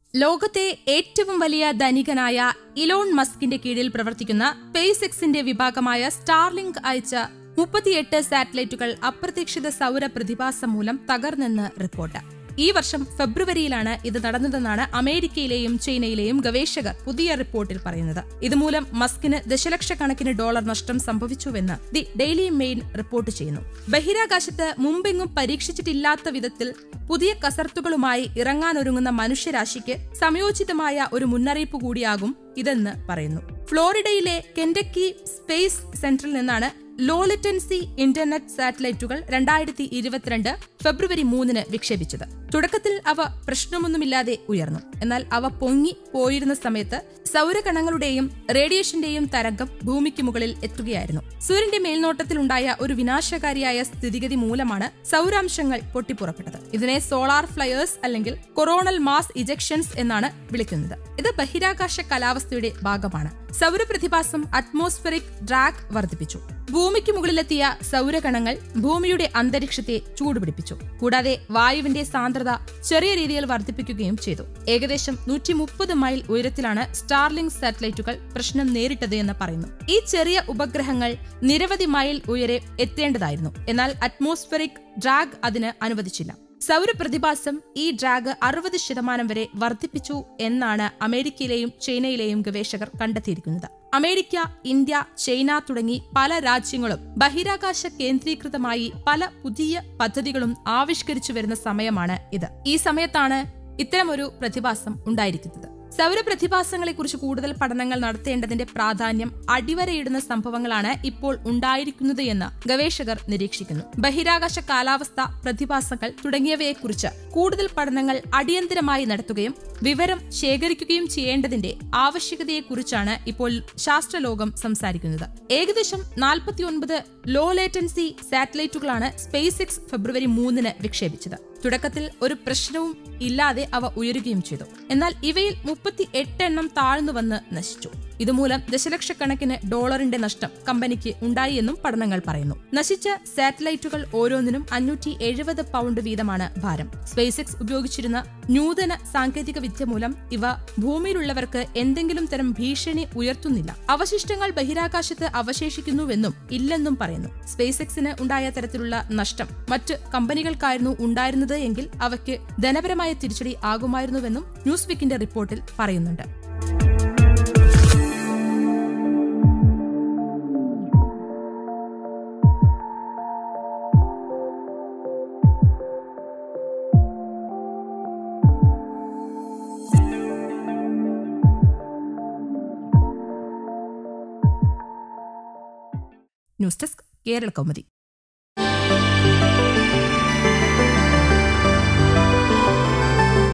ലോകത്തെ ഏറ്റവും വലിയ ധനികനായ ഇലോൺ മസ്കിന്റെ കീഴിൽ പ്രവർത്തിക്കുന്ന സ്പേസ് എക്സിന്റെ വിഭാഗമായ സ്റ്റാർലിങ്ക് അയച്ച മുപ്പത്തിയെട്ട് സാറ്റലൈറ്റുകൾ അപ്രതീക്ഷിത സൗര പ്രതിഭാസം മൂലം തകർന്നെന്ന് റിപ്പോർട്ട് ഈ വർഷം ഫെബ്രുവരിയിലാണ് ഇത് നടന്നതെന്നാണ് അമേരിക്കയിലെയും ചൈനയിലെയും ഗവേഷകർ പുതിയ റിപ്പോർട്ടിൽ പറയുന്നത് ഇതുമൂലം മസ്കിന് ദശലക്ഷക്കണക്കിന് ഡോളർ നഷ്ടം സംഭവിച്ചുവെന്ന് ദി ഡെയിലി മെയിൻ റിപ്പോർട്ട് ചെയ്യുന്നു ബഹിരാകാശത്ത് മുമ്പെങ്ങും പരീക്ഷിച്ചിട്ടില്ലാത്ത വിധത്തിൽ പുതിയ കസർത്തുകളുമായി ഇറങ്ങാനൊരുങ്ങുന്ന മനുഷ്യരാശിക്ക് സംയോജിതമായ ഒരു മുന്നറിയിപ്പ് കൂടിയാകും ഇതെന്ന് പറയുന്നു ഫ്ലോറിഡയിലെ കെൻഡക്കി സ്പേസ് സെന്ററിൽ നിന്നാണ് ലോ ലിറ്റൻസി ഇന്റർനെറ്റ് സാറ്റലൈറ്റുകൾ രണ്ടായിരത്തി ഇരുപത്തിരണ്ട് ഫെബ്രുവരി മൂന്നിന് വിക്ഷേപിച്ചത് തുടക്കത്തിൽ അവ പ്രശ്നമൊന്നുമില്ലാതെ ഉയർന്നു എന്നാൽ അവ പൊങ്ങി പോയിരുന്ന സമയത്ത് സൗരകണങ്ങളുടെയും റേഡിയേഷന്റെയും തരംഗം ഭൂമിക്ക് മുകളിൽ എത്തുകയായിരുന്നു സൂര്യന്റെ മേൽനോട്ടത്തിലുണ്ടായ ഒരു വിനാശകാരിയായ സ്ഥിതിഗതി മൂലമാണ് സൗരാംശങ്ങൾ പൊട്ടിപ്പുറപ്പെട്ടത് ഇതിനെ സോളാർ ഫ്ലയേഴ്സ് അല്ലെങ്കിൽ കൊറോണൽ മാസ് ഇജക്ഷൻസ് എന്നാണ് വിളിക്കുന്നത് ഇത് ബഹിരാകാശ കാലാവസ്ഥയുടെ ഭാഗമാണ് സൗരപ്രതിഭാസം അറ്റ്മോസ്ഫെറിക് ഡ്രാഗ് വർദ്ധിപ്പിച്ചു ഭൂമിക്ക് മുകളിലെത്തിയ സൗരകണങ്ങൾ ഭൂമിയുടെ അന്തരീക്ഷത്തെ ചൂടുപിടിപ്പിച്ചു കൂടാതെ വായുവിന്റെ സാന്ദ്രത ചെറിയ രീതിയിൽ വർദ്ധിപ്പിക്കുകയും ചെയ്തു ഏകദേശം നൂറ്റി മുപ്പത് മൈൽ ഉയരത്തിലാണ് സ്റ്റാർലിംഗ് സാറ്റലൈറ്റുകൾ പ്രശ്നം നേരിട്ടത് എന്ന് പറയുന്നു ഈ ചെറിയ ഉപഗ്രഹങ്ങൾ നിരവധി മൈൽ ഉയരെ എത്തേണ്ടതായിരുന്നു എന്നാൽ അറ്റ്മോസ്ഫെറിക് ഡ്രാഗ് അതിന് അനുവദിച്ചില്ല സൗരപ്രതിഭാസം ഈ ഡ്രാഗ് അറുപത് ശതമാനം വരെ വർദ്ധിപ്പിച്ചു എന്നാണ് അമേരിക്കയിലെയും ചൈനയിലെയും ഗവേഷകർ കണ്ടെത്തിയിരിക്കുന്നത് അമേരിക്ക ഇന്ത്യ ചൈന തുടങ്ങി പല രാജ്യങ്ങളും ബഹിരാകാശ കേന്ദ്രീകൃതമായി പല പുതിയ പദ്ധതികളും ആവിഷ്കരിച്ചു വരുന്ന സമയമാണ് ഇത് ഈ സമയത്താണ് ഇത്തരമൊരു പ്രതിഭാസം ഉണ്ടായിരിക്കുന്നത് സൗരപ്രതിഭാസങ്ങളെക്കുറിച്ച് കൂടുതൽ പഠനങ്ങൾ നടത്തേണ്ടതിന്റെ പ്രാധാന്യം അടിവരയിടുന്ന സംഭവങ്ങളാണ് ഇപ്പോൾ ഉണ്ടായിരിക്കുന്നത് എന്ന് ഗവേഷകർ നിരീക്ഷിക്കുന്നു ബഹിരാകാശ കാലാവസ്ഥ പ്രതിഭാസങ്ങൾ തുടങ്ങിയവയെക്കുറിച്ച് കൂടുതൽ പഠനങ്ങൾ അടിയന്തരമായി നടത്തുകയും വിവരം ശേഖരിക്കുകയും ചെയ്യേണ്ടതിന്റെ ആവശ്യകതയെക്കുറിച്ചാണ് ഇപ്പോൾ ശാസ്ത്രലോകം സംസാരിക്കുന്നത് ഏകദേശം നാൽപ്പത്തിയൊൻപത് ലോ ലേറ്റൻസി സാറ്റലൈറ്റുകളാണ് സ്പേസ് എക്സ് ഫെബ്രുവരി മൂന്നിന് വിക്ഷേപിച്ചത് തുടക്കത്തിൽ ഒരു പ്രശ്നവും ഇല്ലാതെ അവ ഉയരുകയും ചെയ്തു എന്നാൽ ഇവയിൽ മുപ്പത്തി എട്ട് എണ്ണം താഴ്ന്നു വന്ന് നശിച്ചു ഇതുമൂലം ദശലക്ഷക്കണക്കിന് ഡോളറിന്റെ നഷ്ടം കമ്പനിക്ക് ഉണ്ടായി എന്നും പഠനങ്ങൾ പറയുന്നു നശിച്ച സാറ്റലൈറ്റുകൾ ഓരോന്നിനും അഞ്ഞൂറ്റി എഴുപത് പൗണ്ട് വീതമാണ് ഭാരം സ്പേസ് എക്സ് ഉപയോഗിച്ചിരുന്ന നൂതന സാങ്കേതിക വിദ്യ മൂലം ഇവ ഭൂമിയിലുള്ളവർക്ക് എന്തെങ്കിലും തരം ഭീഷണി ഉയർത്തുന്നില്ല അവശിഷ്ടങ്ങൾ ബഹിരാകാശത്ത് അവശേഷിക്കുന്നുവെന്നും ഇല്ലെന്നും പറയുന്നു സ്പേസ് എക്സിന് ഉണ്ടായ തരത്തിലുള്ള നഷ്ടം മറ്റ് കമ്പനികൾക്കായിരുന്നു ഉണ്ടായിരുന്നത് എങ്കിൽ അവയ്ക്ക് ധനപരമായ തിരിച്ചടി ആകുമായിരുന്നുവെന്നും ന്യൂസ് വീക്കിന്റെ റിപ്പോർട്ടിൽ പറയുന്നുണ്ട് ന്യൂസ് ഡെസ്ക് കേരള കൗമുദി